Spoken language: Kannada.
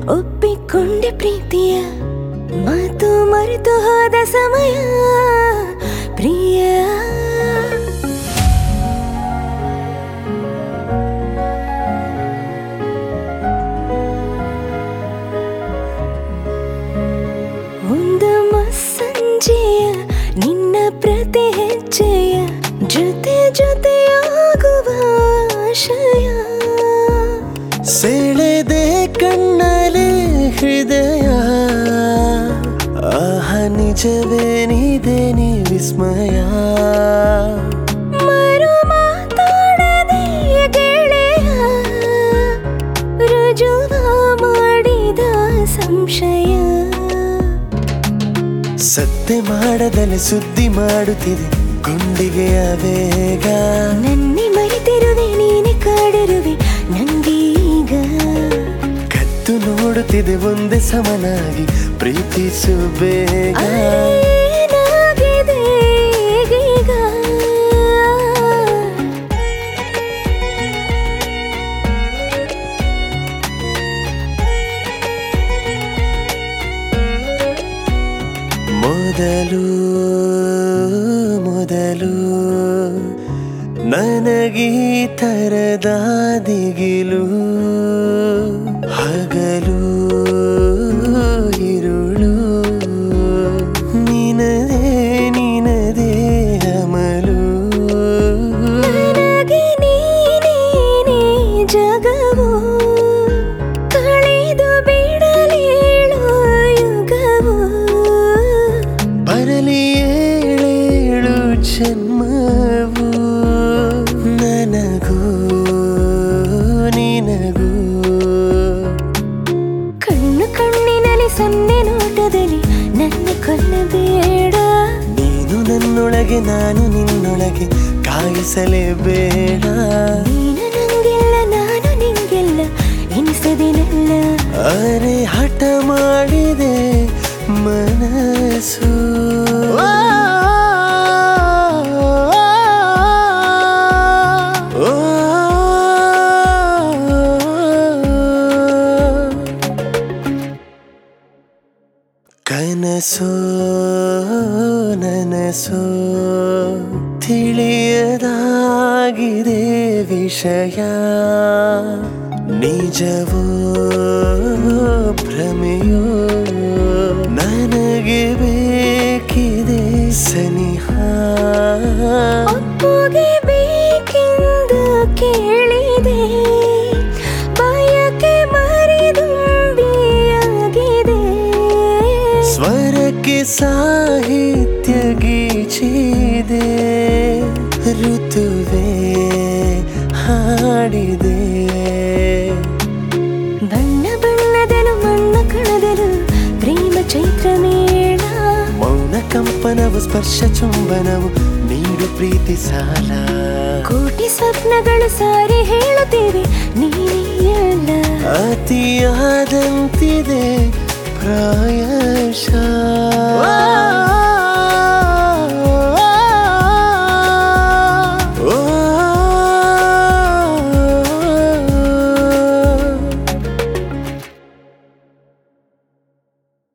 ಒಪ್ಪಿಕೊಂಡೆ ಪ್ರೀತಿಯ ಮಾತು ಮರೆತು ಹೋದ ಸಮಯ ಪ್ರಿಯ ಒಂದು ಮಸ್ಸಂಜೆಯ ನಿನ್ನ ಪ್ರತಿ ಹೆಜ್ಜೆಯ ಜೊತೆ ಜೊತೆಯಾಗುವ ಆಶಯ ಸೆಳೆದೆ ಕಣ್ಣಲೆ ಹೃದಯ ಆಹ ನಿಜವೇನಿದೆ ನೀ ವಿಸ್ಮಯ ಮರು ಮಾತಾಡದೆ ಗೆಳೆಯ ರುಜುವ ಮಾಡಿದ ಸಂಶಯ ಸತ್ತೆ ಮಾಡದಲೆ ಸುದ್ದಿ ಮಾಡುತ್ತಿದೆ ಗುಂಡಿಗೆಯ ಬೇಗ ನನ್ನೆ ಮರೆತಿರುವೆ ನೀನೆ ಕಾಡಿರುವೆ ನಂಗೀಗ ಕತ್ತು ನೋಡುತ್ತಿದೆ ಒಂದೇ ಸಮನಾಗಿ ಪ್ರೀತಿಸು ಬೇಗ ಏನಾಗಿದೆ ಈಗೀಗ? ಮೊದಲು ಮೊದಲು ನನಗೀ ತರದ ದಿಗಿಲು ಹಗಲು ಇರುಳು ನಿನದೇ ನಿನದೇ ಅಮಲು ನನಗೆ ನೀನೇನೇ ಜಗವು ಕಳೆದು ಬಿಡಲೇಳು ಯುಗವು ಬರಲಿ ಏಳೇಳು ಜನ್ಮವು ನನಗೂ ನಿನಗೂ ಕಣ್ಣು ಕಣ್ಣಿನಲ್ಲಿ ಸೊನ್ನೆ ನೋಟದಲ್ಲಿ ನನ್ನ ಕೊಲ್ಲಬೇಡ ನೀನು ನನ್ನೊಳಗೆ ನಾನು ನಿನ್ನೊಳಗೆ ಕಾಯಿಸಲೇಬೇಡ ನೀನು ನಂಗೆಲ್ಲ ನಾನು ನಿಂಗೆಲ್ಲ ಎನಿಸದಿನಲ್ಲ ಅರೆ ಹಠ ಮಾಡಿದೆ ಮನಸ್ಸು ಕನಸೋ ನನಸೋ ತಿಳಿಯದಾಗಿದೆ ವಿಷಯ ನಿಜವೋ ಭ್ರಮೆಯೋ ನನಗೆ ಬೇಕಿದೆ ಸನಿಹ ಒಪ್ಪುಗೆ ಬೇಕೆಂದು ಕೇಳಿದೆ ಬಯಕೆ ಮರಿದುಂಬಿಯಾಗಿದೆ ಸ್ವರಕ್ಕೆ ಸಾಹಿತ್ಯ ಗೀಚಿದೆ ಋತುವೆ ಹಾಡಿದೆ ಬಣ್ಣ ಬಣ್ಣದಲು ಮಣ್ಣ ಕಣದಲು ಪ್ರೇಮ ಚೈತ್ರ ಮೇಳ ಮೌನ ಕಂಪನವು ಸ್ಪರ್ಶ ಚುಂಬನವು ನೀಡು ಪ್ರೀತಿ ಸಾಲ ಕೋಟಿ ಸ್ವಪ್ನಗಳು ಸಾರಿ ಹೇಳುತ್ತೇವೆ ನೀನೆಯಲ್ಲ ಅತಿಯಾದಂತಿದೆ ಪ್ರಾಯಶಃ